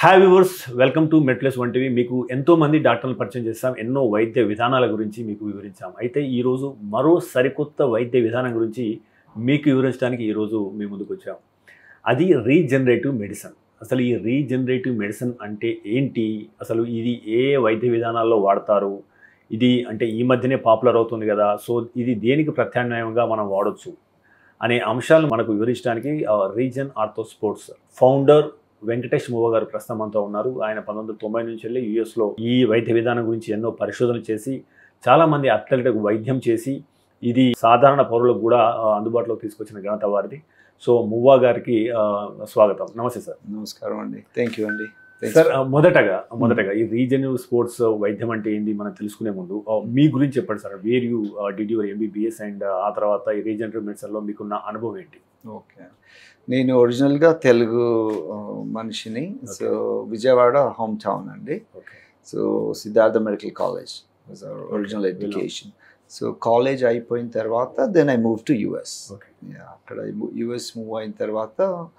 Hi viewers welcome to MedPlus వంటివి మీకు ఎంతో మంది డాక్టర్లు పరిచయం చేస్తాం ఎన్నో వైద్య విధానాల గురించి మీకు వివరించాం అయితే ఈరోజు మరో సరికొత్త వైద్య విధానం గురించి మీకు వివరించడానికి ఈరోజు మీ ముందుకు వచ్చాం అది రీజనరేటివ్ మెడిసిన్ అసలు ఈ రీజనరేటివ్ మెడిసిన్ అంటే ఏంటి అసలు ఇది ఏ వైద్య విధానాల్లో వాడతారు ఇది అంటే ఈ మధ్యనే పాపులర్ అవుతుంది కదా సో ఇది దేనికి ప్రత్యామ్నాయంగా మనం వాడొచ్చు అనే అంశాలను మనకు వివరించడానికి Regen ortho sports founder Venkatesh Movva garu ప్రస్తుతం మనతో ఉన్నారు ఆయన పంతొమ్మిది వందల తొంభై నుంచి వెళ్ళి యూఎస్లో ఈ వైద్య విధానం గురించి ఎన్నో పరిశోధనలు చేసి చాలామంది అథ్లెట్లకు వైద్యం చేసి ఇది సాధారణ పౌరులకు కూడా ఆ, అందుబాటులోకి తీసుకొచ్చిన ఘనత వారిది సో మువ్వా గారికి ఆ, స్వాగతం నమస్తే సార్ నమస్కారం అండి థ్యాంక్ యూ అండి Thanks సార్ for- ఆ, మొదటగా మొదటగా ఈ రీజనల్ స్పోర్ట్స్ వైద్యం అంటే ఏంది మనం తెలుసుకునే ముందు ఆ, మీ గురించి చెప్పండి sir where you did your MBBS and ఆ తర్వాత ఈ రీజనరేటివ్ మెడిసిన్లో మీకున్న అనుభవం ఏంటి ఓకే నేను ఒరిజినల్గా తెలుగు ఆ, మనిషిని సో విజయవాడ హోమ్ టౌన్ అండి okay so Siddhartha medical college original education so college అయిపోయిన తర్వాత then I move to US okay అక్కడ యుఎస్ మూవ్ అయిన తర్వాత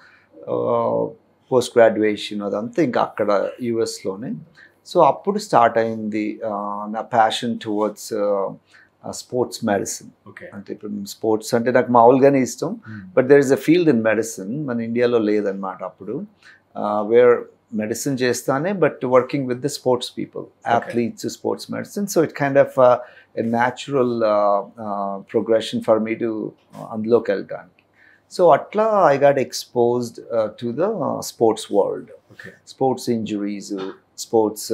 పోస్ట్ గ్రాడ్యుయేషన్ అదంతా ఇంకా అక్కడ యుఎస్లోనే సో అప్పుడు స్టార్ట్ అయింది ఆ, నా passion towards sports medicine okay అంటే ఇప్పుడు స్పోర్ట్స్ అంటే నాకు మామూలుగానే ఇష్టం but there is a field in medicine మన ఇండియాలో లేదనమాట అప్పుడు వేర్ మెడిసిన్ చేస్తానే but working with the sports people athletes sports medicine so it kind of a natural progression for me to అందులోకి వెళ్ళడానికి సో అట్లా I got exposed to the sports world okay sports injuries sports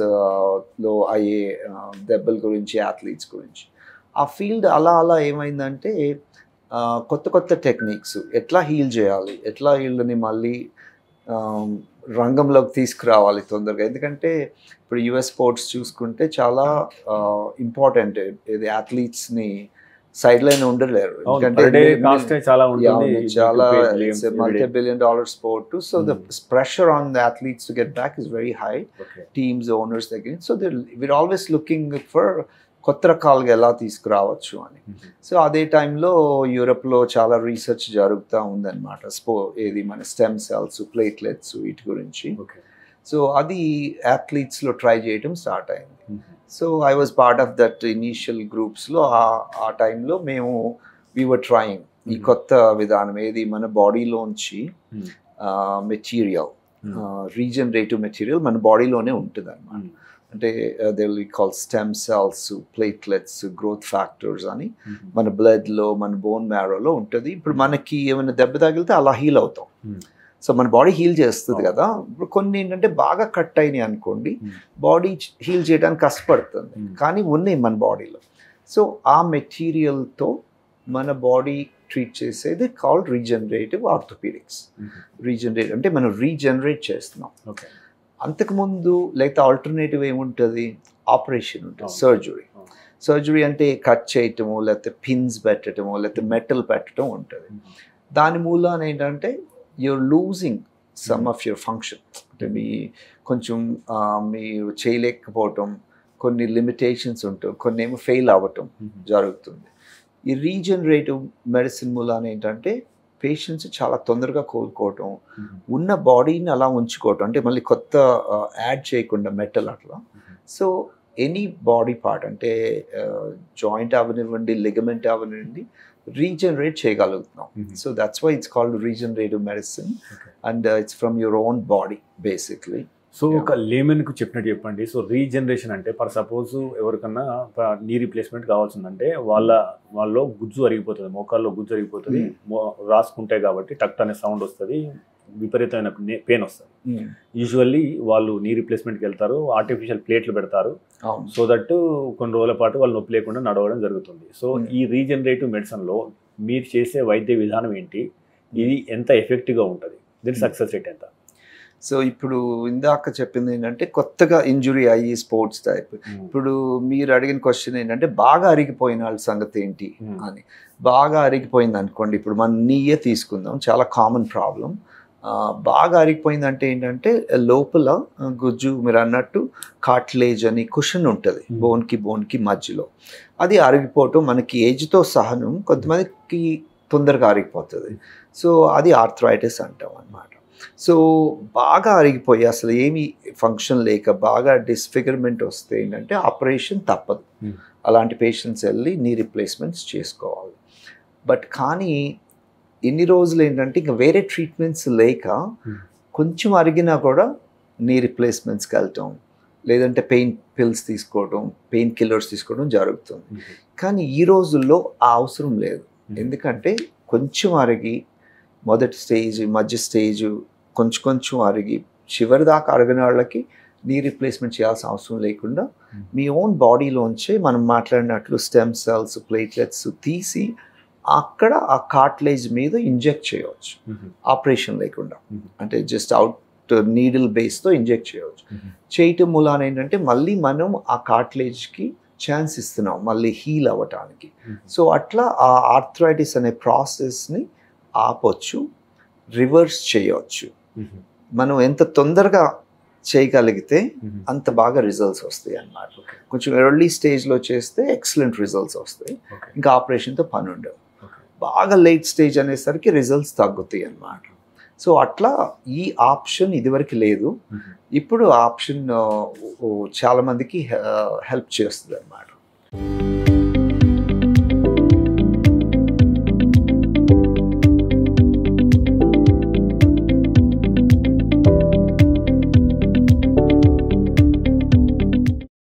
లో అయ్యే uh, దెబ్బల గురించి athletes గురించి ఆ ఫీల్డ్ అలా అలా ఏమైందంటే ఆ, కొత్త కొత్త టెక్నిక్స్ ఎట్లా హీల్ చేయాలి ఎట్లా వీళ్ళని మళ్ళీ ఆ, రంగంలోకి తీసుకురావాలి తొందరగా ఎందుకంటే ఇప్పుడు యుఎస్ స్పోర్ట్స్ చూసుకుంటే చాలా ఇంపార్టెంట్ ఇది అథ్లీట్స్ని సైడ్ లైన్ ఉండలేరు పర్ డే కాస్ట్ చాలా ఉంటుంది Yeah, చాలా You pay millions every multi day. Billion dollar sport so the Hmm. Pressure on the athletes to get back is very high Okay. Teams owners దగ్గర so they were always looking for కొత్త రకాలుగా ఎలా తీసుకురావచ్చు అని Mhm. So అదే టైంలో యూరప్లో చాలా research జరుగుతూ ఉందన్నమాట స్పో ఏది మన స్టెమ్ సెల్స్ ప్లేట్లెట్స్ వీటి గురించి Okay. సో అది అథ్లీట్స్లో ట్రై చేయడం స్టార్ట్ అయింది Mhm. So I was part of that initial గ్రూప్స్లో ఆ టైంలో మేము వీ వర్ ట్రయింగ్ ఈ Mhm. కొత్త విధానం ఏది మన బాడీలోంచి Mhm. Material Mhm. Regenerative material మన బాడీలోనే ఉంటుంది అనమాట Mhm. అంటే they will call stem cells platelets growth factors అని Mhm. మన బ్లడ్లో మన బోన్ మ్యారోలో ఉంటుంది ఇప్పుడు మనకి ఏమైనా దెబ్బ తగిలితే అలా హీల్ అవుతాం Hmm. సో మన బాడీ హీల్ చేస్తుంది అవును. కదా ఇప్పుడు కొన్ని ఏంటంటే బాగా కట్ అయినాయి అనుకోండి Hmm. బాడీ హీల్ చేయడానికి కష్టపడుతుంది Hmm. కానీ ఉన్నాయి మన బాడీలో సో ఆ మెటీరియల్తో మన బాడీ ట్రీట్ చేసేది called regenerative orthopaedics Mhm. Regenerate అంటే మనం రీజనరేట్ చేస్తున్నాం Okay. అంతకుముందు లేకపోతే ఆల్టర్నేటివ్ ఏముంటుంది ఆపరేషన్ ఉంటుంది అవును. సర్జరీ అవును. సర్జరీ అంటే కట్ చేయటము లేకపోతే పిన్స్ పెట్టడము లేకపోతే మెటల్ పెట్టడం ఉంటుంది Mhm. దాని మూలాన ఏంటంటే you're losing some of your function అంటే మీ కొంచెం ఆ, మీరు చేయలేకపోవటం కొన్ని లిమిటేషన్స్ ఉంటాయి కొన్ని ఏమో ఫెయిల్ అవ్వటం Mhm. జరుగుతుంది ఈ రీజనరేటివ్ మెడిసిన్ మూలాన ఏంటంటే పేషెంట్స్ చాలా తొందరగా కోలుకోవటం Mhm. ఉన్న బాడీని అలా ఉంచుకోవటం అంటే మళ్ళీ కొత్త యాడ్ చేయకుండా మెటల్ అట్లా Mhm. So any body part అంటే జాయింట్ అవనివ్వండి లిగమెంట్ అవనివ్వండి రీజనరేట్ చేయగలుగుతున్నాం Mhm. So that's why it's called regenerative medicine Okay. And it's from your own body basically so ఒక లేమెన్ కు చెప్పినట్టు చెప్పండి సో రీజనరేషన్ అంటే ఫర్ సపోజ్ ఎవరికన్నా ప- నీ రీప్లేస్మెంట్ కావాల్సిందంటే వాళ్ళ వాళ్ళలో గుజ్జు అరిగిపోతుంది మోకాల్లో గుజ్జు అరిగిపోతుంది Hmm. మో- రాసుకుంటే కాబట్టి టక్ అనే సౌండ్ వస్తుంది విపరీతమైన పెయిన్ వస్తుంది యూజువల్లీ వాళ్ళు నీ రీప్లేస్మెంట్కి వెళ్తారు ఆర్టిఫిషియల్ ప్లేట్లు పెడతారు అవును సో దట్ కొన్ని రోజుల పాటు వాళ్ళు నొప్పి లేకుండా నడవడం జరుగుతుంది సో Hmm. ఈ రీజనరేటివ్ మెడిసిన్లో మీరు చేసే వైద్య విధానం ఏంటి ఇది ఎంత ఎఫెక్టివ్గా ఉంటుంది దీని Hmm. సక్సెస్ రేట్ ఎంత సో ఇప్పుడు ఇందాక చెప్పింది ఏంటంటే కొత్తగా ఇంజురీ అయ్యి స్పోర్ట్స్ టైప్ ఇప్పుడు మీరు అడిగిన క్వశ్చన్ ఏంటంటే బాగా అరిగిపోయిన వాళ్ళ సంగతి ఏంటి Hmm. అని బాగా అరిగిపోయింది అనుకోండి ఇప్పుడు మన నీయే తీసుకుందాం చాలా కామన్ ప్రాబ్లం బాగా అరిగిపోయిందంటే ఏంటంటే లోపల ఆ, గుజ్జు మీరు అన్నట్టు కాట్లేజ్ అని కుషన్ ఉంటుంది Hmm. బోన్కి బోన్కి మధ్యలో అది అరిగిపోవటం మనకి ఏజ్తో సహనం కొంతమందికి తొందరగా అరిగిపోతుంది సో అది ఆర్థరైటిస్ అంటాం అన్నమాట సో బాగా అరిగిపోయి అసలు ఏమి ఫంక్షన్ లేక బాగా డిస్ఫిగర్మెంట్ వస్తే ఏంటంటే ఆపరేషన్ తప్పదు Hmm. అలాంటి పేషెంట్స్ వెళ్ళి నీ రిప్లేస్మెంట్స్ చేసుకోవాలి బట్ కానీ ఎన్ని రోజులు ఏంటంటే ఇంకా వేరే ట్రీట్మెంట్స్ లేక Hmm. కొంచెం అరిగినా కూడా నీ రిప్లేస్మెంట్స్కి వెళ్ళటం లేదంటే పెయిన్ పిల్స్ తీసుకోవడం పెయిన్ కిల్లర్స్ తీసుకోవడం జరుగుతుంది కానీ ఈ రోజుల్లో ఆ అవసరం లేదు ఎందుకంటే కొంచెం అరిగి మొదటి స్టేజ్ మధ్య స్టేజ్ కొంచెం కొంచెం అరిగి చివరి దాకా అరగని వాళ్ళకి నీ రిప్లేస్మెంట్ చేయాల్సిన అవసరం లేకుండా Hmm. మీ ఓన్ బాడీలోంచే మనం మాట్లాడినట్లు స్టెమ్ సెల్స్ ప్లేట్లెట్స్ తీసి అక్కడ ఆ కార్ట్లేజ్ మీద ఇంజెక్ట్ చేయవచ్చు ఆపరేషన్ లేకుండా Mhm. అంటే జస్ట్ అవుట్ నీడిల్ బేస్తో ఇంజెక్ట్ చేయవచ్చు చేయటం మూలాన ఏంటంటే మళ్ళీ మనం ఆ కార్ట్లేజ్కి ఛాన్స్ ఇస్తున్నాం మళ్ళీ హీల్ అవ్వటానికి సో అట్లా ఆ ఆర్థరైటిస్ అనే ప్రాసెస్ని ఆపొచ్చు రివర్స్ చేయవచ్చు మనం ఎంత తొందరగా చేయగలిగితే అంత బాగా రిజల్ట్స్ వస్తాయి అన్నమాట Okay. కొంచెం ఎర్లీ స్టేజ్లో చేస్తే ఎక్సలెంట్ రిజల్ట్స్ వస్తాయి ఓకే ఇంకా ఆపరేషన్తో పని ఉండదు ఓకే బాగా లేట్ స్టేజ్ అనేసరికి రిజల్ట్స్ తగ్గుతాయి అన్నమాట సో అట్లా ఈ ఆప్షన్ ఇదివరకు లేదు ఇప్పుడు ఆప్షన్ చాలా మందికి హెల్ప్ చేస్తుంది అన్నమాట